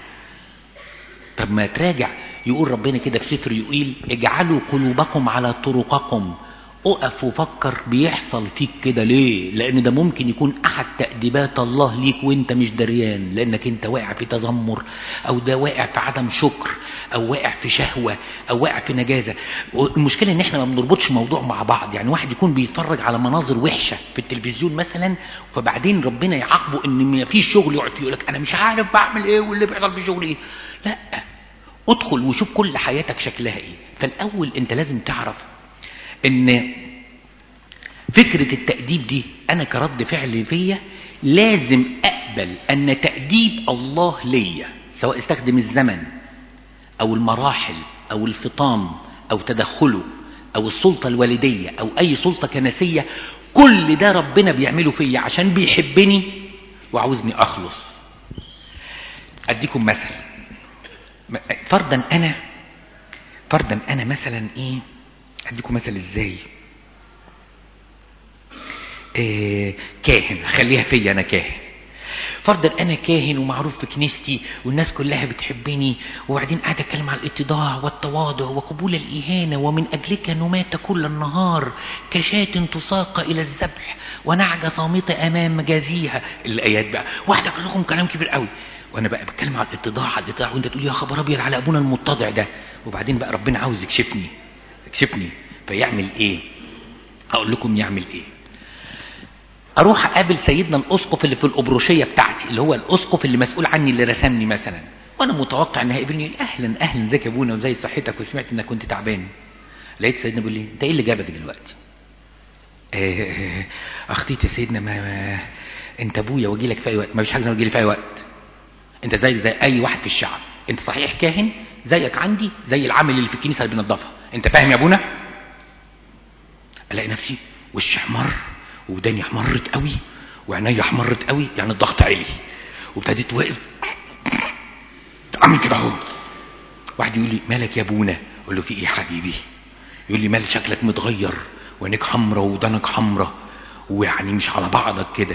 طب ما تراجع يقول ربنا كده في سفر يقول اجعلوا قلوبكم على طرقكم اقف وفكر بيحصل فيك كده ليه لان ده ممكن يكون احد تأديبات الله ليك وانت مش دريان لانك انت واقع في تذمر او ده واقع في عدم شكر او واقع في شهوة او واقع في نجازة المشكلة ان احنا ما بنربطش موضوع مع بعض يعني واحد يكون بيتفرج على مناظر وحشة في التلفزيون مثلا فبعدين ربنا يعاقبه ان ما فيش شغل يقعد فيه يقول لك انا مش عارف بعمل ايه واللي بيحصل في شغلي ايه لا ادخل وشوف كل حياتك شكلها ايه فالاول انت لازم تعرف ان فكرة التأديب دي انا كرد فعل فيا لازم اقبل ان تأديب الله ليا سواء استخدم الزمن او المراحل او الفطام او تدخله او السلطة الوالدية او اي سلطة كنسية كل ده ربنا بيعمله فيا عشان بيحبني وعاوزني اخلص اديكم مثل فرضا انا فرضا انا مثلا ايه اديكم مثل ازاي إيه كاهن خليها فيا انا كاهن فرضا انا كاهن ومعروف في كنيستي والناس كلها بتحبني وبعدين قاعد اتكلم على الاتضاع والتواضع وقبول الاهانه ومن اجلك نمات كل النهار كشاة تساق الى الذبح ونعجة صامتة امام مجازيها الايات بقى واحده لكم كلام كبير قوي وانا بقى بتكلم على الاتضاع على الاتضاع وانت تقول يا خبر ابيض على ابونا المتضع ده وبعدين بقى ربنا عاوز يكشفني يكشفني فيعمل ايه هقول لكم يعمل ايه اروح اقابل سيدنا الاسقف اللي في الابروشيه بتاعتي اللي هو الاسقف اللي مسؤول عني اللي رسمني مثلا وانا متوقع ان هيقابلني اهلا اهلا ازيك يا ابونا وزي صحتك وسمعت انك كنت تعبان لقيت سيدنا بيقول لي انت ايه اللي جابك دلوقتي آه اختيت يا سيدنا ما, ما انت ابويا واجي لك في اي وقت ما فيش حاجه واجي لي في اي وقت انت زي زي اي واحد في الشعب انت صحيح كاهن زيك عندي زي العامل اللي في الكنيسه اللي بينظفها انت فاهم يا ابونا الاقي نفسي وشي احمر وداني احمرت قوي وعينيا احمرت قوي يعني الضغط عالي وابتديت واقف عامل كده اهو واحد يقول لي مالك يا ابونا اقول له في ايه يا حبيبي يقول لي مال شكلك متغير وعينيك حمرا ودانك حمرا ويعني مش على بعضك كده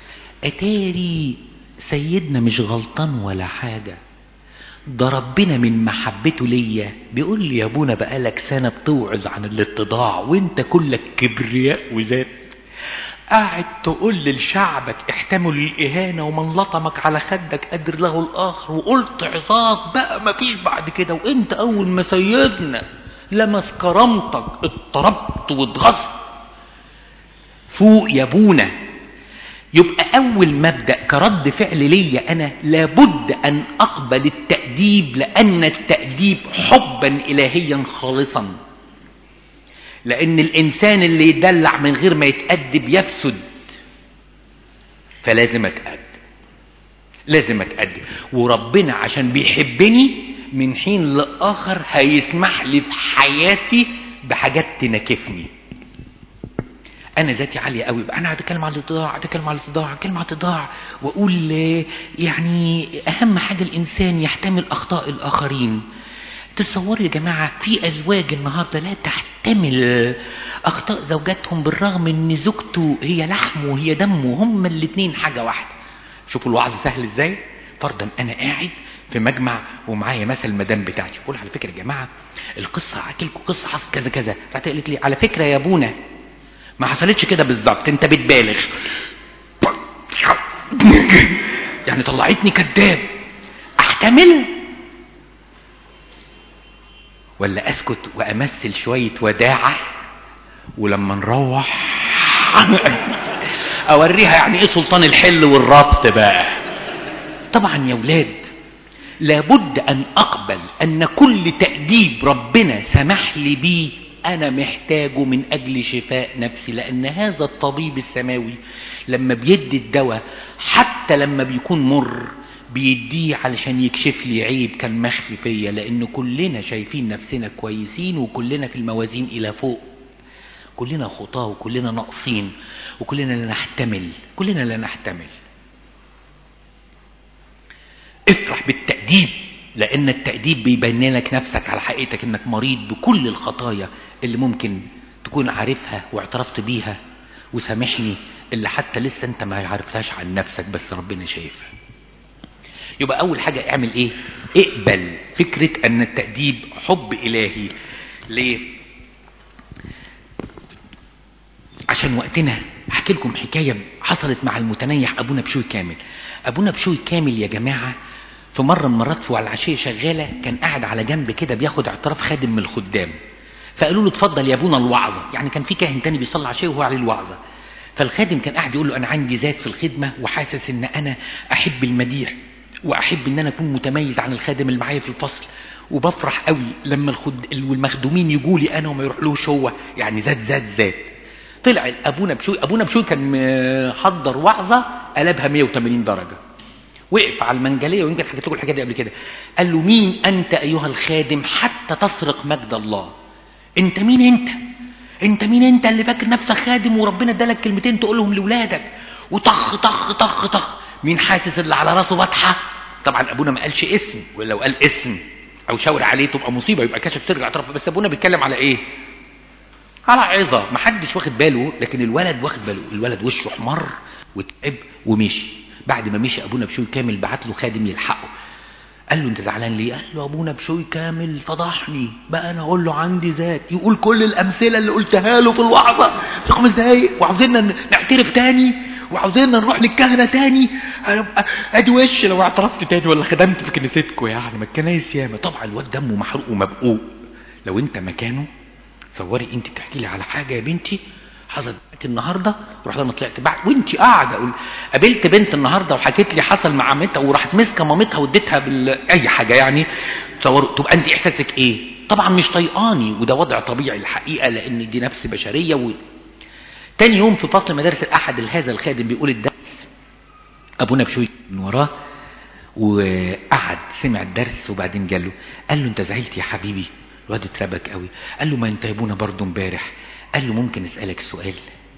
اتاري سيدنا مش غلطان ولا حاجة ده ربنا من محبته ليا بيقول لي يا ابونا بقالك سنة بتوعظ عن الاتضاع وانت كلك كبرياء وذات قاعد تقول لشعبك احتملوا الإهانة ومن لطمك على خدك قدر له الآخر وقلت عظات بقى ما فيش بعد كده وانت أول ما سيدنا لمس كرامتك اضطربت واتغصت فوق يا ابونا يبقى أول مبدأ كرد فعل ليا أنا لابد أن أقبل التأديب لأن التأديب حبا إلهيا خالصا لأن الإنسان اللي يدلع من غير ما يتأدب يفسد فلازم أتأدب لازم أتأدب وربنا عشان بيحبني من حين لآخر هيسمح لي في حياتي بحاجات تنكفني انا ذاتي عاليه قوي بقى انا قاعد اتكلم على الاتضاع قاعد اتكلم على الاتضاع اتكلم على الاتضاع واقول يعني اهم حاجه الانسان يحتمل اخطاء الاخرين تصوروا يا جماعه في ازواج النهارده لا تحتمل اخطاء زوجاتهم بالرغم ان زوجته هي لحمه وهي دمه هما الاثنين حاجه واحده شوفوا الوعظ سهل ازاي فرضا انا قاعد في مجمع ومعايا مثل المدام بتاعتي بقول على فكره يا جماعه القصه هحكي لكم قصه حصلت كذا كذا راحت قالت لي على فكره يا ابونا ما حصلتش كده بالظبط انت بتبالغ يعني طلعتني كذاب احتمل ولا اسكت وامثل شويه وداعه ولما نروح اوريها يعني ايه سلطان الحل والربط بقى طبعا يا ولاد لابد ان اقبل ان كل تأديب ربنا سمح لي بيه انا محتاجه من اجل شفاء نفسي لان هذا الطبيب السماوي لما بيدي الدواء حتى لما بيكون مر بيديه علشان يكشف لي عيب كان مخفي فيا لان كلنا شايفين نفسنا كويسين وكلنا في الموازين الى فوق كلنا خطاه وكلنا ناقصين وكلنا لا نحتمل كلنا لا نحتمل افرح بالتأديب لأن التأديب بيبين لك نفسك على حقيقتك إنك مريض بكل الخطايا اللي ممكن تكون عارفها واعترفت بيها وسامحني اللي حتى لسه انت ما عرفتهاش عن نفسك بس ربنا شايفها يبقى أول حاجة اعمل ايه اقبل فكرة أن التأديب حب إلهي ليه عشان وقتنا احكي لكم حكاية حصلت مع المتنيح ابونا بشوي كامل ابونا بشوي كامل يا جماعة في مرة من مرات في العشية شغالة كان قاعد على جنب كده بياخد اعتراف خادم من الخدام فقالوا له اتفضل يا ابونا الوعظة يعني كان في كاهن تاني بيصلي عشية وهو عليه الوعظة فالخادم كان قاعد يقول له انا عندي ذات في الخدمة وحاسس ان انا احب المديح واحب ان انا اكون متميز عن الخادم اللي معايا في الفصل وبفرح قوي لما الخد... والمخدومين يجوا لي انا وما يروحلوش هو يعني ذات ذات ذات طلع ابونا بشوي ابونا بشوي كان محضر وعظه قلبها 180 درجه وقف على المنجليه ويمكن حكيت لكم الحكايه دي قبل كده قال له مين انت ايها الخادم حتى تسرق مجد الله انت مين انت انت مين انت اللي فاكر نفسك خادم وربنا ادالك كلمتين تقولهم لاولادك وطخ طخ طخ طخ مين حاسس اللي على راسه فتحه طبعا ابونا ما قالش اسم ولو قال اسم او شاور عليه تبقى مصيبه يبقى كشف سر اعتراف بس ابونا بيتكلم على ايه على عظة محدش واخد باله لكن الولد واخد باله الولد وشه احمر وتعب ومشي بعد ما مشي ابونا بشوي كامل بعت له خادم يلحقه قال له انت زعلان ليه قال له ابونا بشوي كامل فضحني بقى انا اقول له عندي ذات يقول كل الامثله اللي قلتها له في الوعظه في خمس دقايق وعاوزيننا نعترف تاني وعاوزيننا نروح للكهنه تاني ادي وش لو اعترفت تاني ولا خدمت في كنيستكم يعني ما الكنايس ياما طبعا الواد دمه محروق ومبقوق لو انت مكانه تصوري انت تحكي لي على حاجه يا بنتي حصلت النهارده رحت انا طلعت بعد وانت قاعده اقول قابلت بنت النهارده وحكيت لي حصل مع مامتها وراحت ماسكه مامتها واديتها بال اي حاجه يعني تصوروا تبقى انت احساسك ايه طبعا مش طيقاني وده وضع طبيعي الحقيقه لان دي نفس بشريه و... تاني يوم في فصل مدارس الاحد هذا الخادم بيقول الدرس ابونا بشوي من وراه وقعد سمع الدرس وبعدين قال له قال له انت زعلت يا حبيبي الواد اتربك قوي قال له ما انت يا ابونا برضه امبارح قال له ممكن اسالك سؤال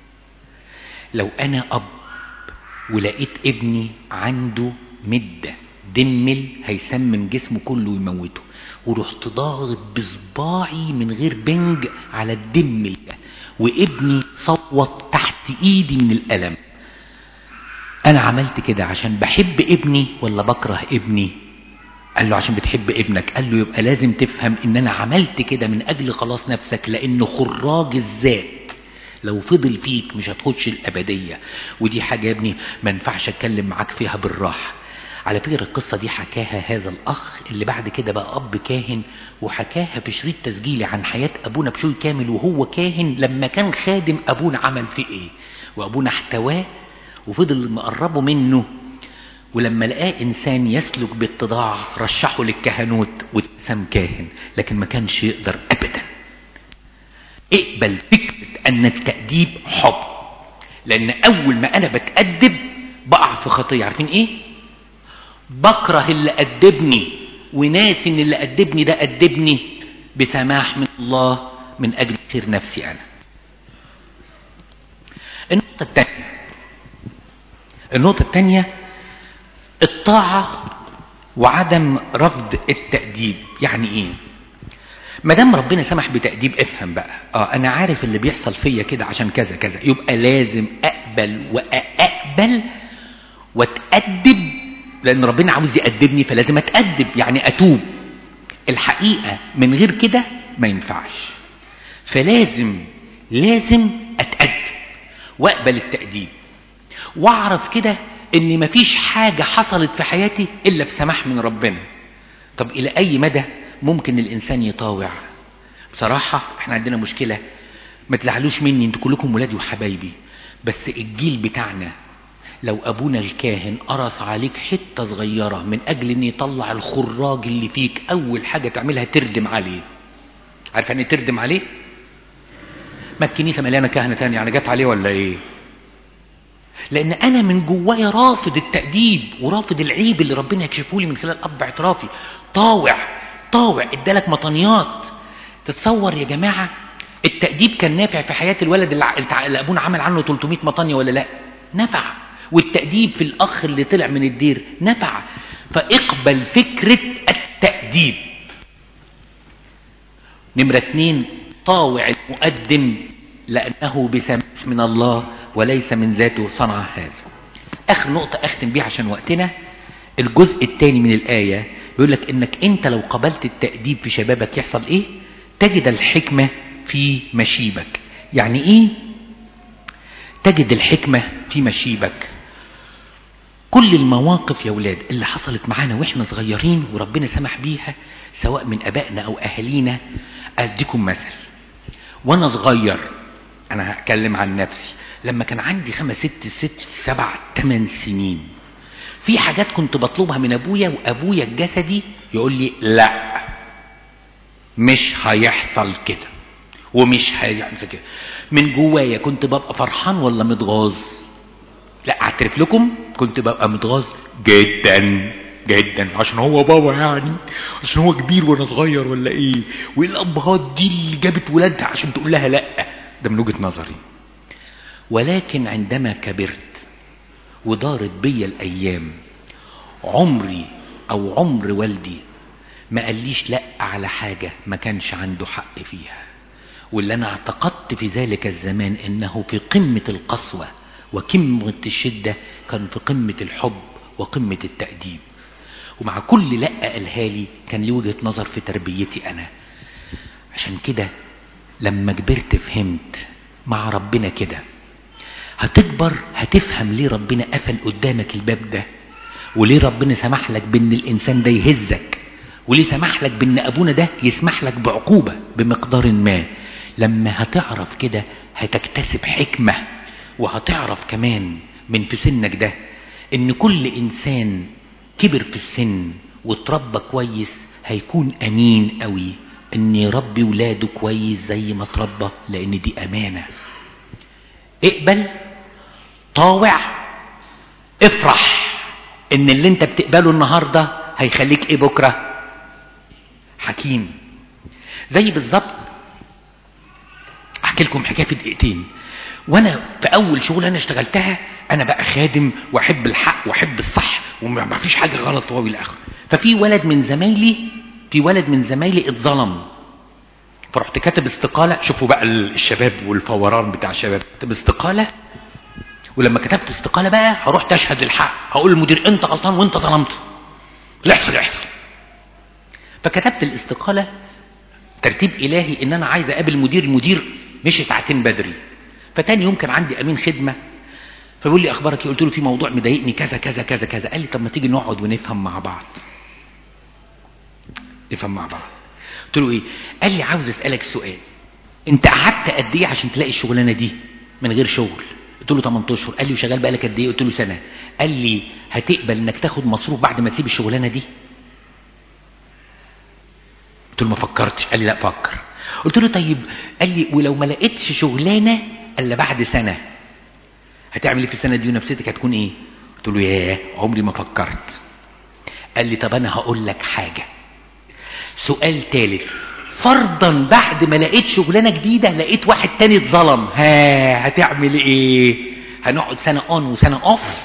لو انا اب ولقيت ابني عنده مده دمل هيسمم جسمه كله ويموته ورحت ضاغط بصباعي من غير بنج على الدمل ده وابني صوت تحت ايدي من الالم انا عملت كده عشان بحب ابني ولا بكره ابني قال له عشان بتحب ابنك قال له يبقى لازم تفهم ان انا عملت كده من اجل خلاص نفسك لانه خراج الذات لو فضل فيك مش هتخش الابدية ودي حاجة يا ابني ما ينفعش اتكلم معاك فيها بالراحة على فكرة القصة دي حكاها هذا الاخ اللي بعد كده بقى اب كاهن وحكاها في شريط تسجيلي عن حياة ابونا بشوي كامل وهو كاهن لما كان خادم ابونا عمل فيه ايه وابونا احتواه وفضل مقربه منه ولما لقاه انسان يسلك باتضاع رشحه للكهنوت واتسم كاهن لكن ما كانش يقدر ابدا اقبل فكرة ان التأديب حب لان اول ما انا بتأدب بقع في خطية عارفين ايه بكره اللي أدبني وناسي ان اللي أدبني ده أدبني بسماح من الله من اجل خير نفسي انا النقطة الثانية النقطة الثانية الطاعة وعدم رفض التأديب يعني ايه ما دام ربنا سمح بتأديب افهم بقى اه انا عارف اللي بيحصل فيا كده عشان كذا كذا يبقى لازم اقبل واقبل واتأدب لان ربنا عاوز يأدبني فلازم اتأدب يعني اتوب الحقيقة من غير كده ما ينفعش فلازم لازم اتأدب واقبل التأديب واعرف كده ان مفيش حاجة حصلت في حياتي الا بسماح من ربنا طب الى اي مدى ممكن الانسان يطاوع بصراحة احنا عندنا مشكلة ما تلعلوش مني انتوا كلكم ولادي وحبايبي بس الجيل بتاعنا لو ابونا الكاهن قرص عليك حته صغيره من اجل ان يطلع الخراج اللي فيك اول حاجه تعملها تردم عليه عارف يعني تردم عليه ما الكنيسه مليانه كهنه تاني يعني جت عليه ولا ايه لان انا من جوايا رافض التاديب ورافض العيب اللي ربنا يكشفه لي من خلال اب اعترافي طاوع طاوع ادالك مطنيات تتصور يا جماعه التاديب كان نافع في حياه الولد اللي اللي ابونا عمل عنه 300 مطنيه ولا لا نفع والتاديب في الاخ اللي طلع من الدير نفع فاقبل فكره التاديب نمره اتنين طاوع المقدم لانه بسماح من الله وليس من ذاته صنع هذا اخر نقطة اختم بيها عشان وقتنا الجزء الثاني من الآية بيقول لك انك انت لو قبلت التأديب في شبابك يحصل ايه تجد الحكمة في مشيبك يعني ايه تجد الحكمة في مشيبك كل المواقف يا ولاد اللي حصلت معانا واحنا صغيرين وربنا سمح بيها سواء من ابائنا او اهالينا اديكم مثل وانا صغير انا هتكلم عن نفسي لما كان عندي خمس ست ست سبع ثمان سنين في حاجات كنت بطلبها من ابويا وابويا الجسدي يقول لي لا مش هيحصل كده ومش هيحصل كده من جوايا كنت ببقى فرحان ولا متغاظ لا اعترف لكم كنت ببقى متغاظ جدا جدا عشان هو بابا يعني عشان هو كبير وانا صغير ولا ايه وايه الابهات دي اللي جابت ولادها عشان تقول لها لا ده من وجهه نظري ولكن عندما كبرت ودارت بيا الايام عمري او عمر والدي ما قاليش لا على حاجه ما كانش عنده حق فيها واللي انا اعتقدت في ذلك الزمان انه في قمه القسوه وقمه الشده كان في قمه الحب وقمه التاديب ومع كل لا قالها لي كان لي وجهه نظر في تربيتي انا عشان كده لما كبرت فهمت مع ربنا كده هتكبر هتفهم ليه ربنا قفل قدامك الباب ده وليه ربنا سمح لك بان الانسان ده يهزك وليه سمح لك بان ابونا ده يسمح لك بعقوبة بمقدار ما لما هتعرف كده هتكتسب حكمة وهتعرف كمان من في سنك ده ان كل انسان كبر في السن واتربى كويس هيكون امين قوي ان يربي ولاده كويس زي ما اتربى لان دي امانه اقبل طاوع افرح ان اللي انت بتقبله النهارده هيخليك ايه بكره حكيم زي بالظبط احكي لكم حكايه في دقيقتين وانا في اول شغل انا اشتغلتها انا بقى خادم واحب الحق واحب الصح وما فيش حاجه غلط والى اخره ففي ولد من زمايلي في ولد من زمايلي اتظلم فرحت كاتب استقالة شوفوا بقى الشباب والفوران بتاع الشباب كاتب استقالة ولما كتبت استقالة بقى هروح تشهد الحق هقول للمدير انت غلطان وانت ظلمت يحصل يحصل فكتبت الاستقالة ترتيب الهي ان انا عايز اقابل المدير المدير مشي ساعتين بدري فتاني يوم كان عندي امين خدمة فبيقول لي اخبارك ايه قلت له في موضوع مضايقني كذا كذا كذا كذا قال لي طب ما تيجي نقعد ونفهم مع بعض نفهم مع بعض قلت له ايه قال لي عاوز اسالك سؤال انت قعدت قد ايه عشان تلاقي الشغلانه دي من غير شغل قلت له 8 اشهر قال لي وشغال بقالك قد ايه قلت له سنه قال لي هتقبل انك تاخد مصروف بعد ما تسيب الشغلانه دي قلت له ما فكرتش قال لي لا فكر قلت له طيب قال لي ولو ما لقيتش شغلانه الا بعد سنه هتعمل ايه في السنه دي ونفسيتك هتكون ايه قلت له ياه عمري ما فكرت قال لي طب انا هقول لك حاجه سؤال ثالث فرضا بعد ما لقيت شغلانه جديده لقيت واحد تاني اتظلم ها هتعمل ايه هنقعد سنه اون وسنه اوف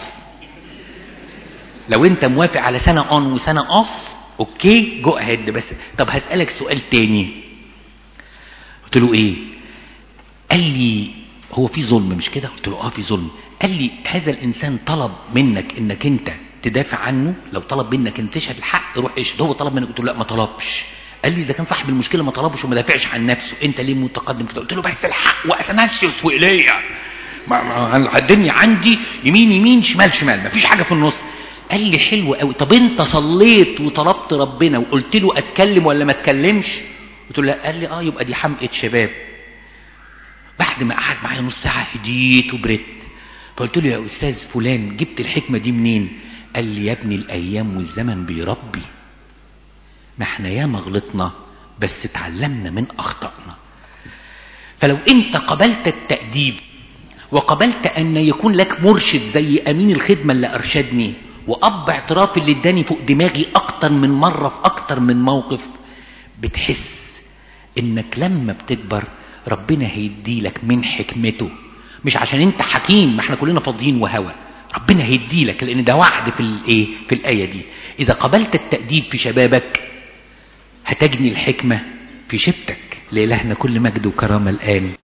لو انت موافق على سنه اون وسنه اوف اوكي جو اهيد بس طب هسالك سؤال تاني قلت له ايه قال لي هو في ظلم مش كده قلت له اه في ظلم قال لي هذا الانسان طلب منك انك انت تدافع عنه لو طلب منك ان تشهد الحق روح اشهد هو طلب منك قلت له لا ما طلبش قال لي اذا كان صاحب المشكله ما طلبش وما دافعش عن نفسه انت ليه متقدم كده قلت له بس الحق واتنسس واليا ما ما الدنيا عندي يمين يمين شمال شمال ما فيش حاجه في النص قال لي حلو قوي طب انت صليت وطلبت ربنا وقلت له اتكلم ولا ما اتكلمش قلت له لا قال لي اه يبقى دي حمقه شباب بعد ما قعد معايا نص ساعه هديت وبريت فقلت له يا استاذ فلان جبت الحكمة دي منين قال لي يا ابني الايام والزمن بيربي ما احنا ياما غلطنا بس اتعلمنا من اخطائنا فلو انت قبلت التأديب وقبلت ان يكون لك مرشد زي امين الخدمة اللي ارشدني واب اعتراف اللي اداني فوق دماغي اكتر من مرة في اكتر من موقف بتحس انك لما بتكبر ربنا هيديلك من حكمته مش عشان انت حكيم ما احنا كلنا فاضيين وهوى ربنا هيديلك لان ده وعد في الايه في الايه دي اذا قبلت التاديب في شبابك هتجني الحكمه في شبتك لالهنا كل مجد وكرامه الان